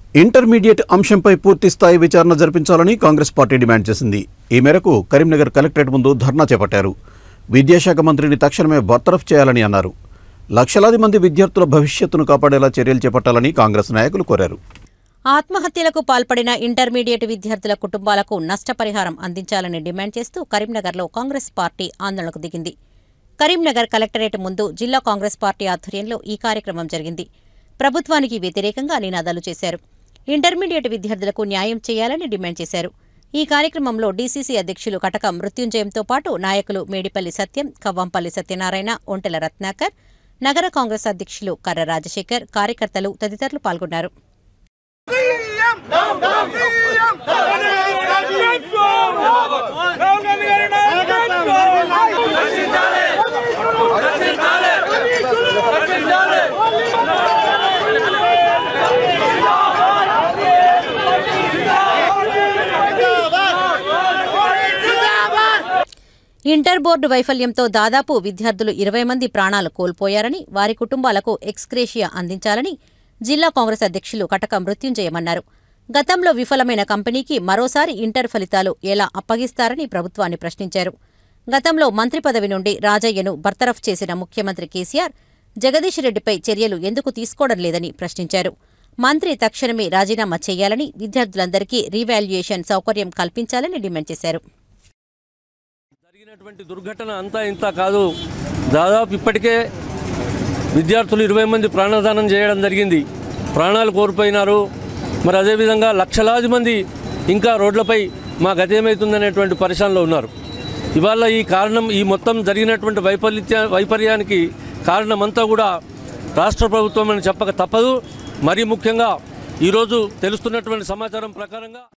intermediate అంశంపై పూర్తి స్థాయి విచారణ జరిపించాలని కాంగ్రెస్ పార్టీ డిమాండ్ చేసింది ఈ మేరకు కరీంనగర్ కలెక్టరేట్ ముందు ధర్నా చేపట్టారు విద్యాశాఖ మంత్రిని తక్షణమే బర్తరఫ్ చేయాలని అన్నారు లక్షలాది మంది విద్యార్థుల భవిష్యత్తును కాపాడేలా చర్యలు చేపట్టాలని కాంగ్రెస్ నాయకులు కోరారు ఆత్మహత్యలకు పాల్పడిన ఇంటర్మీడియట్ విద్యార్థుల కుటుంబాలకు నష్టపరిహారం అందించాలని డిమాండ్ చేస్తూ కరీంనగర్లో కాంగ్రెస్ పార్టీ ఆందోళనకు దిగింది కరీంనగర్ కలెక్టరేట్ ముందు జిల్లా కాంగ్రెస్ పార్టీ ఆధ్వర్యంలో ఈ కార్యక్రమం జరిగింది ప్రభుత్వానికి వ్యతిరేకంగా నినాదాలు చేశారు ఇంటర్మీడియట్ విద్యార్థులకు న్యాయం చేయాలని డిమాండ్ చేశారు ఈ కార్యక్రమంలో డీసీసీ అధ్యక్షులు కటక మృత్యుంజయంతో పాటు నాయకులు మేడిపల్లి సత్యం కవ్వంపల్లి సత్యనారాయణ ఒంటెల రత్నాకర్ నగర కాంగ్రెస్ అధ్యక్షులు కర్ర రాజశేఖర్ కార్యకర్తలు తదితరులు పాల్గొన్నారు ఇంటర్ బోర్డు వైఫల్యంతో దాదాపు విద్యార్థులు ఇరవై మంది ప్రాణాలు కోల్పోయారని వారి కుటుంబాలకు ఎక్స్గ్రేషియా అందించాలని జిల్లా కాంగ్రెస్ అధ్యక్షులు కటక మృత్యుంజయమన్నారు గతంలో విఫలమైన కంపెనీకి మరోసారి ఇంటర్ ఫలితాలు ఎలా అప్పగిస్తారని ప్రభుత్వాన్ని ప్రశ్నించారు గతంలో మంత్రి పదవి నుండి రాజయ్యను బర్తరఫ్ చేసిన ముఖ్యమంత్రి కేసీఆర్ జగదీష్ రెడ్డిపై చర్యలు ఎందుకు తీసుకోవడం లేదని ప్రశ్నించారు మంత్రి తక్షణమే రాజీనామా చేయాలని విద్యార్థులందరికీ రీవాల్యుయేషన్ సౌకర్యం కల్పించాలని డిమాండ్ చేశారు జరిగినటువంటి దుర్ఘటన అంతా ఇంత కాదు దాదాపు ఇప్పటికే విద్యార్థులు ఇరవై మంది ప్రాణదానం చేయడం జరిగింది ప్రాణాలు కోల్పోయినారు మరి అదేవిధంగా లక్షలాది మంది ఇంకా రోడ్లపై మా గతేమవుతుందనేటువంటి పరిశానలో ఉన్నారు ఇవాళ ఈ కారణం ఈ మొత్తం జరిగినటువంటి వైఫల్య వైపర్యానికి కారణమంతా కూడా రాష్ట్ర ప్రభుత్వం అని చెప్పక తప్పదు మరీ ముఖ్యంగా ఈరోజు తెలుస్తున్నటువంటి సమాచారం ప్రకారంగా